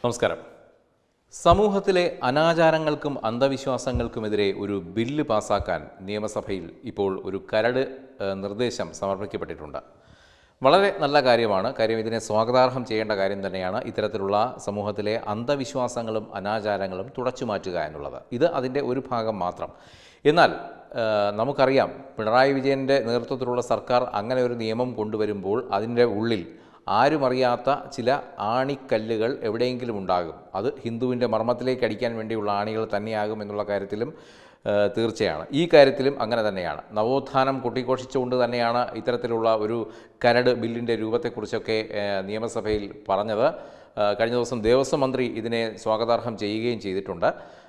നമസ്കാരം സമൂഹത്തിലെ അനാചാരങ്ങൾക്കും അന്ധവിശ്വാസങ്ങൾക്കുമെതിരെ ഒരു ബില്ല് പാസാക്കാൻ നിയമസഭയിൽ ഇപ്പോൾ ഒരു കരട് ഏഹ്, നിർദ്ദേശം സമർപ്പിക്കപ്പെട്ടിട്ടുണ്ട് വളരെ നല്ല കാര്യമാണ് കാര്യം ഇതിനെ സ്വാഗതാർഹം ചെയ്യേണ്ട കാര്യം തന്നെയാണ് ഇത്തരത്തിലുള്ള സമൂഹത്തിലെ അന്ധവിശ്വാസങ്ങളും അനാചാരങ്ങളും തുടച്ചു മാറ്റുക എന്നുള്ളത് ഇത് അതിൻ്റെ ഒരു ഭാഗം മാത്രം എന്നാൽ ഏഹ്, നമുക്കറിയാം പിണറായി വിജയൻ്റെ നേതൃത്വത്തിലുള്ള സർക്കാർ അങ്ങനെ ഒരു നിയമം കൊണ്ടുവരുമ്പോൾ അതിൻ്റെ ഉള്ളിൽ ആരുമറിയാത്ത ചില ആണിക്കല്ലുകൾ എവിടെയെങ്കിലും ഉണ്ടാകും അത് ഹിന്ദുവിൻ്റെ മർമ്മത്തിലേക്ക് അടിക്കാൻ വേണ്ടിയുള്ള ആണികൾ തന്നെയാകും എന്നുള്ള കാര്യത്തിലും ഏഹ്, തീർച്ചയാണ് ഈ കാര്യത്തിലും അങ്ങനെ തന്നെയാണ് നവോത്ഥാനം കൊട്ടിഘോഷിച്ചുകൊണ്ട് തന്നെയാണ് ഇത്തരത്തിലുള്ള ഒരു കരട് ബില്ലിൻ്റെ രൂപത്തെക്കുറിച്ചൊക്കെ ഏഹ്, നിയമസഭയിൽ പറഞ്ഞത് ഏഹ്, കഴിഞ്ഞ ദിവസം ദേവസ്വം മന്ത്രി ഇതിനെ സ്വാഗതാർഹം ചെയ്യുകയും ചെയ്തിട്ടുണ്ട്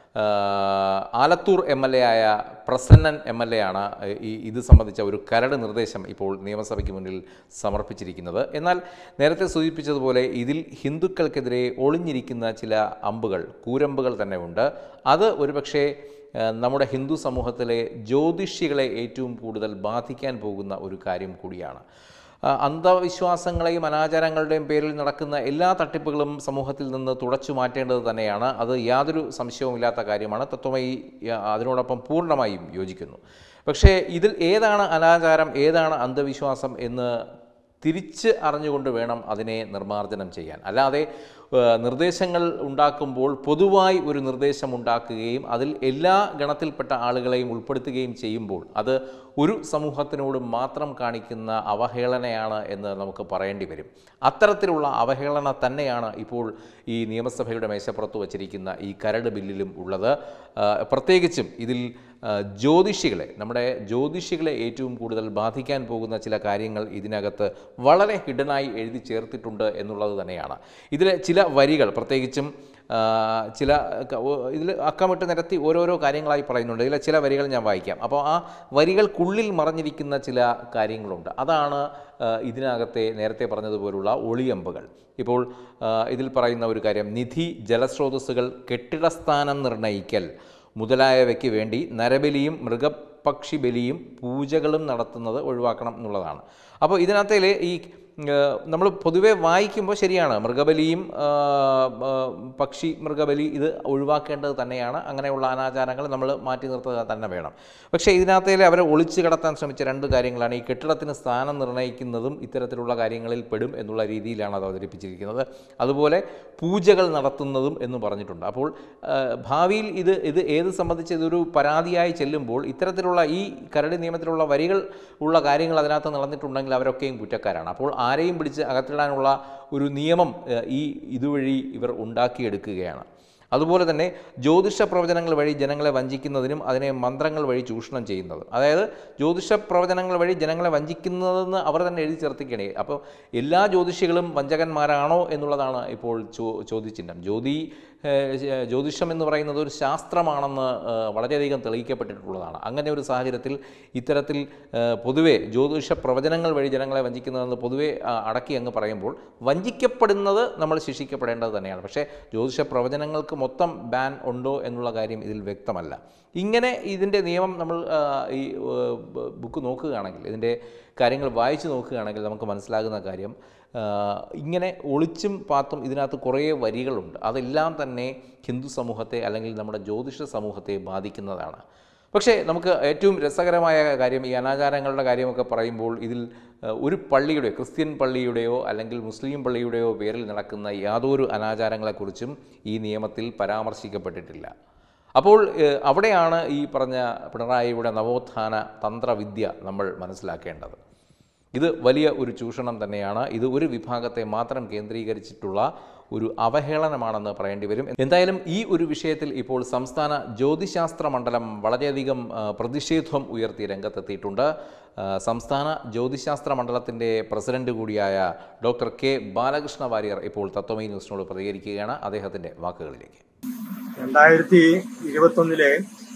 ആഹ് ആലത്തൂർ എം എൽ എ ആയ പ്രസന്നൻ എം എൽ എ ആണ് ഈ ഇത് സംബന്ധിച്ച ഒരു കരട് നിർദ്ദേശം ഇപ്പോൾ നിയമസഭയ്ക്ക് മുന്നിൽ സമർപ്പിച്ചിരിക്കുന്നത് എന്നാൽ നേരത്തെ സൂചിപ്പിച്ചതുപോലെ ഇതിൽ ഹിന്ദുക്കൾക്കെതിരെ ഒളിഞ്ഞിരിക്കുന്ന ചില അമ്പുകൾ കൂരമ്പുകൾ തന്നെ ഉണ്ട് അത് ഒരുപക്ഷേ ഏഹ്, നമ്മുടെ ഹിന്ദു സമൂഹത്തിലെ ജ്യോതിഷികളെ ഏറ്റവും കൂടുതൽ ബാധിക്കാൻ പോകുന്ന ഒരു കാര്യം കൂടിയാണ് ആ, അന്ധവിശ്വാസങ്ങളെയും അനാചാരങ്ങളുടെയും പേരിൽ നടക്കുന്ന എല്ലാ തട്ടിപ്പുകളും സമൂഹത്തിൽ നിന്ന് തുടച്ചു മാറ്റേണ്ടത് തന്നെയാണ് അത് യാതൊരു സംശയവുമില്ലാത്ത കാര്യമാണ് തത്വമയി ആ, അതിനോടൊപ്പം പൂർണ്ണമായും യോജിക്കുന്നു പക്ഷേ ഇതിൽ ഏതാണ് അനാചാരം ഏതാണ് അന്ധവിശ്വാസം എന്ന് തിരിച്ച് അറിഞ്ഞുകൊണ്ട് വേണം അതിനെ നിർമ്മാർജ്ജനം ചെയ്യാൻ അല്ലാതെ ഏഹ്, നിർദ്ദേശങ്ങൾ ഉണ്ടാക്കുമ്പോൾ പൊതുവായി ഒരു നിർദ്ദേശം ഉണ്ടാക്കുകയും അതിൽ എല്ലാ ഗണത്തിൽപ്പെട്ട ആളുകളെയും ഉൾപ്പെടുത്തുകയും ചെയ്യുമ്പോൾ അത് ഒരു സമൂഹത്തിനോട് മാത്രം കാണിക്കുന്ന അവഹേളനയാണ് എന്ന് നമുക്ക് പറയേണ്ടി വരും അത്തരത്തിലുള്ള അവഹേളന തന്നെയാണ് ഇപ്പോൾ ഈ നിയമസഭയുടെ മേശപ്പുറത്ത് വച്ചിരിക്കുന്ന ഈ കരട് ബില്ലിലും ഉള്ളത് ആ, പ്രത്യേകിച്ചും ഇതിൽ ആ, ജ്യോതിഷികളെ നമ്മുടെ ജ്യോതിഷികളെ ഏറ്റവും കൂടുതൽ ബാധിക്കാൻ പോകുന്ന ചില കാര്യങ്ങൾ ഇതിനകത്ത് വളരെ ഹിഡനായി എഴുതി ചേർത്തിട്ടുണ്ട് എന്നുള്ളത് തന്നെയാണ് ഇതിലെ ചില വരികൾ പ്രത്യേകിച്ചും ആ, ചില ഇതിൽ അക്കമിട്ട് നിരത്തി ഓരോരോ കാര്യങ്ങളായി പറയുന്നുണ്ട് ഇതിലെ ചില വരികൾ ഞാൻ വായിക്കാം അപ്പോൾ ആ വരികൾക്കുള്ളിൽ മറഞ്ഞിരിക്കുന്ന ചില കാര്യങ്ങളുണ്ട് അതാണ് ആ, ഇതിനകത്തെ നേരത്തെ പറഞ്ഞതുപോലുള്ള ഒളിയമ്പുകൾ ഇപ്പോൾ ആ, ഇതിൽ പറയുന്ന ഒരു കാര്യം നിധി ജലസ്രോതസ്സുകൾ കെട്ടിടസ്ഥാനം നിർണ്ണയിക്കൽ മുതലായവയ്ക്ക് വേണ്ടി നരബലിയും മൃഗപക്ഷി ബലിയും പൂജകളും നടത്തുന്നത് ഒഴിവാക്കണം എന്നുള്ളതാണ് അപ്പോൾ ഇതിനകത്തേൽ ഈ നമ്മൾ പൊതുവെ വായിക്കുമ്പോൾ ശരിയാണ് മൃഗബലിയും ആ, ആ, പക്ഷി മൃഗബലി ഇത് ഒഴിവാക്കേണ്ടത് തന്നെയാണ് അങ്ങനെയുള്ള അനാചാരങ്ങൾ നമ്മൾ മാറ്റി നിർത്തുക തന്നെ വേണം പക്ഷേ ഇതിനകത്തേൽ അവരെ ഒളിച്ചു കടത്താൻ ശ്രമിച്ച രണ്ട് കാര്യങ്ങളാണ് ഈ കെട്ടിടത്തിന് സ്ഥാനം നിർണ്ണയിക്കുന്നതും ഇത്തരത്തിലുള്ള കാര്യങ്ങളിൽ പെടും എന്നുള്ള രീതിയിലാണ് അത് അവതരിപ്പിച്ചിരിക്കുന്നത് അതുപോലെ പൂജകൾ നടത്തുന്നതും എന്ന് പറഞ്ഞിട്ടുണ്ട് അപ്പോൾ ആ, ഭാവിയിൽ ഇത് ഇത് ഏത് സംബന്ധിച്ച് ഇതൊരു പരാതിയായി ചെല്ലുമ്പോൾ ഇത്തരത്തിലുള്ള ഈ കരട് നിയമത്തിലുള്ള വരികൾ ഉള്ള കാര്യങ്ങൾ അതിനകത്ത് നടന്നിട്ടുണ്ടെങ്കിൽ അവരൊക്കെയും കുറ്റക്കാരാണ് അപ്പോൾ ആരെയും പിടിച്ച് അകത്തിടാനുള്ള ഒരു നിയമം ആ, ഈ ഇതുവഴി ഇവർ ഉണ്ടാക്കിയെടുക്കുകയാണ് അതുപോലെ തന്നെ ജ്യോതിഷ പ്രവചനങ്ങൾ വഴി ജനങ്ങളെ വഞ്ചിക്കുന്നതിനും അതിനെ മന്ത്രങ്ങൾ വഴി ചൂഷണം ചെയ്യുന്നതും അതായത് ജ്യോതിഷ പ്രവചനങ്ങൾ വഴി ജനങ്ങളെ വഞ്ചിക്കുന്നതെന്ന് അവർ തന്നെ എഴുതി ചേർത്തിക്കണേ അപ്പോൾ എല്ലാ ജ്യോതിഷികളും വഞ്ചകന്മാരാണോ എന്നുള്ളതാണ് ഇപ്പോൾ ചോ ചോദ്യചിഹ്നം ജ്യോതി ഏഹ്, ജ്യോതിഷം എന്ന് പറയുന്നത് ഒരു ശാസ്ത്രമാണെന്ന് ഏഹ്, വളരെയധികം തെളിയിക്കപ്പെട്ടിട്ടുള്ളതാണ് അങ്ങനെ ഒരു സാഹചര്യത്തിൽ ഇത്തരത്തിൽ ഏഹ്, പൊതുവെ ജ്യോതിഷ പ്രവചനങ്ങൾ വഴി ജനങ്ങളെ വഞ്ചിക്കുന്നതെന്ന് പൊതുവെ ആ, അടക്കി അങ്ങ് പറയുമ്പോൾ വഞ്ചിക്കപ്പെടുന്നത് നമ്മൾ ശിക്ഷിക്കപ്പെടേണ്ടത് തന്നെയാണ് പക്ഷേ ജ്യോതിഷ പ്രവചനങ്ങൾക്ക് മൊത്തം ബാൻ ഉണ്ടോ എന്നുള്ള കാര്യം ഇതിൽ വ്യക്തമല്ല ഇങ്ങനെ ഇതിൻ്റെ നിയമം നമ്മൾ ആ, ഈ ഏഹ്, ബ- ബുക്ക് നോക്കുകയാണെങ്കിൽ ഇതിൻ്റെ കാര്യങ്ങൾ വായിച്ചു നോക്കുകയാണെങ്കിൽ നമുക്ക് മനസ്സിലാകുന്ന കാര്യം ആ, ഇങ്ങനെ ഒളിച്ചും പാത്തും ഇതിനകത്ത് കുറേ വരികളുണ്ട് അതെല്ലാം തന്നെ ഹിന്ദു സമൂഹത്തെ അല്ലെങ്കിൽ നമ്മുടെ ജ്യോതിഷ സമൂഹത്തെ ബാധിക്കുന്നതാണ് പക്ഷേ നമുക്ക് ഏറ്റവും രസകരമായ കാര്യം ഈ അനാചാരങ്ങളുടെ കാര്യമൊക്കെ പറയുമ്പോൾ ഇതിൽ ആ, ഒരു പള്ളിയുടെ ക്രിസ്ത്യൻ പള്ളിയുടെയോ അല്ലെങ്കിൽ മുസ്ലിം പള്ളിയുടെയോ പേരിൽ നടക്കുന്ന യാതൊരു അനാചാരങ്ങളെക്കുറിച്ചും ഈ നിയമത്തിൽ പരാമർശിക്കപ്പെട്ടിട്ടില്ല അപ്പോൾ ഏഹ്, അവിടെയാണ് ഈ പറഞ്ഞ പിണറായിയുടെ നവോത്ഥാന തന്ത്രവിദ്യ നമ്മൾ മനസ്സിലാക്കേണ്ടത് ഇത് വലിയ ഒരു ചൂഷണം തന്നെയാണ് ഇത് ഒരു വിഭാഗത്തെ മാത്രം കേന്ദ്രീകരിച്ചിട്ടുള്ള ഒരു അവഹേളനമാണെന്ന് പറയേണ്ടി വരും എന്തായാലും ഈ ഒരു വിഷയത്തിൽ ഇപ്പോൾ സംസ്ഥാന ജ്യോതിശാസ്ത്ര മണ്ഡലം വളരെയധികം ആ, പ്രതിഷേധം ഉയർത്തി രംഗത്തെത്തിയിട്ടുണ്ട് ആ, സംസ്ഥാന ജ്യോതിശാസ്ത്ര മണ്ഡലത്തിൻ്റെ പ്രസിഡന്റ് കൂടിയായ ഡോക്ടർ കെ ബാലകൃഷ്ണ വാര്യർ ഇപ്പോൾ തത്വമൈ ന്യൂസിനോട് പ്രതികരിക്കുകയാണ് അദ്ദേഹത്തിൻ്റെ വാക്കുകളിലേക്ക് രണ്ടായിരത്തി ഇരുപത്തൊന്നിലെ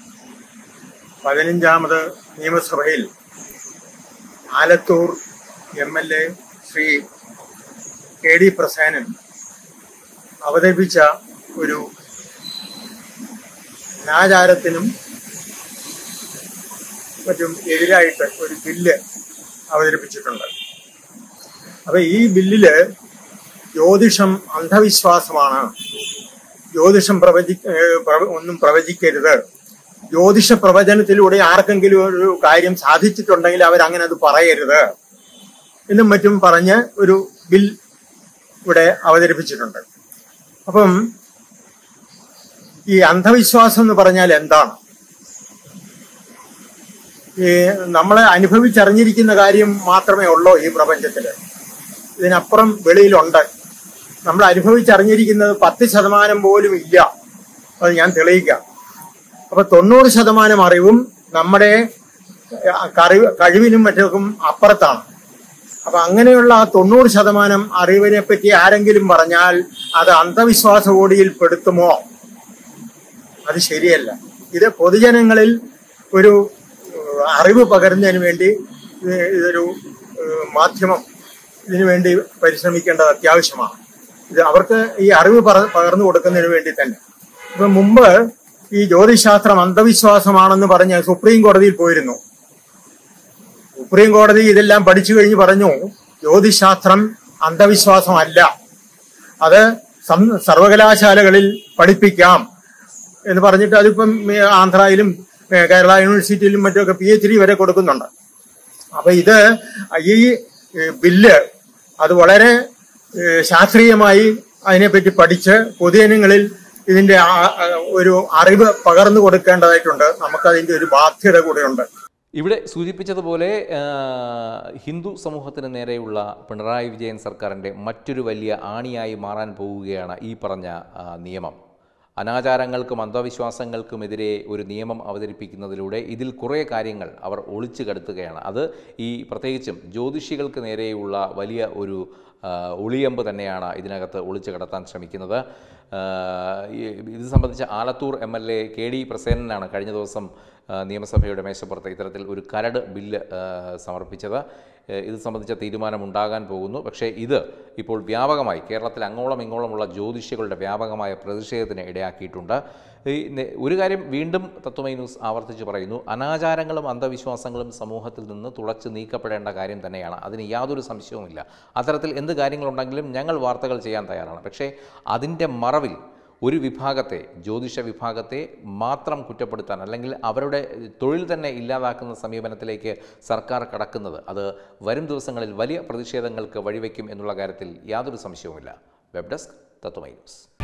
പതിനഞ്ചാമത് നിയമസഭയിൽ Alathur M L A Shri K D Prasenan അവതരിപ്പിച്ച ഒരു അനാചാരത്തിനും മറ്റും എതിരായിട്ട് ഒരു ബില്ല് അവതരിപ്പിച്ചിട്ടുണ്ട് അപ്പൊ ഈ ബില്ലില് ജ്യോതിഷം അന്ധവിശ്വാസമാണ് ജ്യോതിഷം പ്രവചി ഏഹ് പ്രവ- ഒന്നും പ്രവചിക്കരുത് ജ്യോതിഷ പ്രവചനത്തിലൂടെ ആർക്കെങ്കിലും ഒരു കാര്യം സാധിച്ചിട്ടുണ്ടെങ്കിൽ അവരങ്ങനെ അത് പറയരുത് എന്നും മറ്റും പറഞ്ഞ് ഒരു ബിൽ ഇവിടെ അവതരിപ്പിച്ചിട്ടുണ്ട് അപ്പം ഈ അന്ധവിശ്വാസം എന്ന് പറഞ്ഞാൽ എന്താണ് ഈ നമ്മളെ അനുഭവിച്ചറിഞ്ഞിരിക്കുന്ന കാര്യം മാത്രമേ ഉള്ളൂ ഈ പ്രപഞ്ചത്തില് ഇതിനപ്പുറം വെളിയിലുണ്ട് നമ്മൾ അനുഭവിച്ചറിഞ്ഞിരിക്കുന്നത് പത്ത് ശതമാനം പോലും ഇല്ല അത് ഞാൻ തെളിയിക്കാം അപ്പൊ തൊണ്ണൂറ് ശതമാനം അറിവും നമ്മുടെ അഹ് കഴിവ് കഴിവിനും മറ്റൊക്കെ അപ്പുറത്താണ് അപ്പൊ അങ്ങനെയുള്ള ആ തൊണ്ണൂറ് ശതമാനം അറിവിനെ പറ്റി ആരെങ്കിലും പറഞ്ഞാൽ അത് അന്ധവിശ്വാസ കോടിയിൽ പെടുത്തുമോ അത് ശരിയല്ല ഇത് പൊതുജനങ്ങളിൽ ഒരു ഏഹ്, അറിവ് പകരുന്നതിന് വേണ്ടി ഇത് ഇതൊരു ഏഹ്, മാധ്യമം ഇതിനു വേണ്ടി പരിശ്രമിക്കേണ്ടത് അത്യാവശ്യമാണ് ഇത് അവർക്ക് ഈ അറിവ് പറ- പകർന്നു കൊടുക്കുന്നതിന് വേണ്ടി തന്നെ ഇപ്പൊ മുമ്പ് ഈ ജ്യോതിശാസ്ത്രം അന്ധവിശ്വാസമാണെന്ന് പറഞ്ഞ് സുപ്രീം കോടതിയിൽ പോയിരുന്നു സുപ്രീം കോടതി ഇതെല്ലാം പഠിച്ചു കഴിഞ്ഞ് പറഞ്ഞു ജ്യോതിശാസ്ത്രം അന്ധവിശ്വാസമല്ല അത് സം- സർവകലാശാലകളിൽ പഠിപ്പിക്കാം എന്ന് പറഞ്ഞിട്ട് അതിപ്പം ഏ, ആന്ധ്രയിലും ഏ, കേരള യൂണിവേഴ്സിറ്റിയിലും മറ്റുമൊക്കെ പി എച്ച് ഡി വരെ കൊടുക്കുന്നുണ്ട് അപ്പൊ ഇത് ഈ ഏ, ബില്ല് അത് വളരെ ഏ, ശാസ്ത്രീയമായി അതിനെപ്പറ്റി പഠിച്ച് പൊതുജനങ്ങളിൽ ഇതിന്റെ ആ- ആ ഒരു അറിവ് പകർന്നു കൊടുക്കേണ്ടതായിട്ടുണ്ട് നമുക്കതിന്റെ ഒരു ബാധ്യത കൂടെയുണ്ട് ഇവിടെ സൂചിപ്പിച്ചതുപോലെ ആ, ഹിന്ദു സമൂഹത്തിന് നേരെയുള്ള പിണറായി വിജയൻ സർക്കാരിൻ്റെ മറ്റൊരു വലിയ ആണിയായി മാറാൻ പോവുകയാണ് ഈ പറഞ്ഞ ആ, നിയമം അനാചാരങ്ങൾക്കും അന്ധവിശ്വാസങ്ങൾക്കുമെതിരെ ഒരു നിയമം അവതരിപ്പിക്കുന്നതിലൂടെ ഇതിൽ കുറേ കാര്യങ്ങൾ അവർ ഒളിച്ചു കടത്തുകയാണ് അത് ഈ പ്രത്യേകിച്ചും ജ്യോതിഷികൾക്ക് നേരെയുള്ള വലിയ ഒരു ആ, ഒളിയമ്പ് തന്നെയാണ് ഇതിനകത്ത് ഒളിച്ചു കടത്താൻ ശ്രമിക്കുന്നത് ആ, ഈ- ഇത് സംബന്ധിച്ച് Alathur M L A K D പ്രസേനനാണ് കഴിഞ്ഞ ദിവസം ആ, നിയമസഭയുടെ മേശപ്പുറത്ത് ഇത്തരത്തിൽ ഒരു കരട് ബില്ല് ആ, സമർപ്പിച്ചത് ഏ, ഇത് സംബന്ധിച്ച തീരുമാനമുണ്ടാകാൻ പോകുന്നു പക്ഷേ ഇത് ഇപ്പോൾ വ്യാപകമായി കേരളത്തിൽ അങ്ങോളം ഇങ്ങോളമുള്ള ജ്യോതിഷികളുടെ വ്യാപകമായ പ്രതിഷേധത്തിന് ഇടയാക്കിയിട്ടുണ്ട് ഈ നെ- ഒരു കാര്യം വീണ്ടും തത്വമൈ ന്യൂസ് ആവർത്തിച്ച് പറയുന്നു അനാചാരങ്ങളും അന്ധവിശ്വാസങ്ങളും സമൂഹത്തിൽ നിന്ന് തുളച്ച് നീക്കപ്പെടേണ്ട കാര്യം തന്നെയാണ് അതിന് യാതൊരു സംശയവുമില്ല അത്തരത്തിൽ എന്ത് കാര്യങ്ങളുണ്ടെങ്കിലും ഞങ്ങൾ വാർത്തകൾ ചെയ്യാൻ തയ്യാറാണ് പക്ഷേ അതിൻ്റെ മറവിൽ ഒരു വിഭാഗത്തെ ജ്യോതിഷ വിഭാഗത്തെ മാത്രം കുറ്റപ്പെടുത്താൻ അല്ലെങ്കിൽ അവരുടെ തൊഴിൽ തന്നെ ഇല്ലാതാക്കുന്ന സമീപനത്തിലേക്ക് സർക്കാർ കടക്കുന്നത് അത് വരും ദിവസങ്ങളിൽ വലിയ പ്രതിഷേധങ്ങൾക്ക് വഴിവെക്കും എന്നുള്ള കാര്യത്തിൽ യാതൊരു സംശയവുമില്ല വെബ് ഡെസ്ക് തത്വമൈ ന്യൂസ്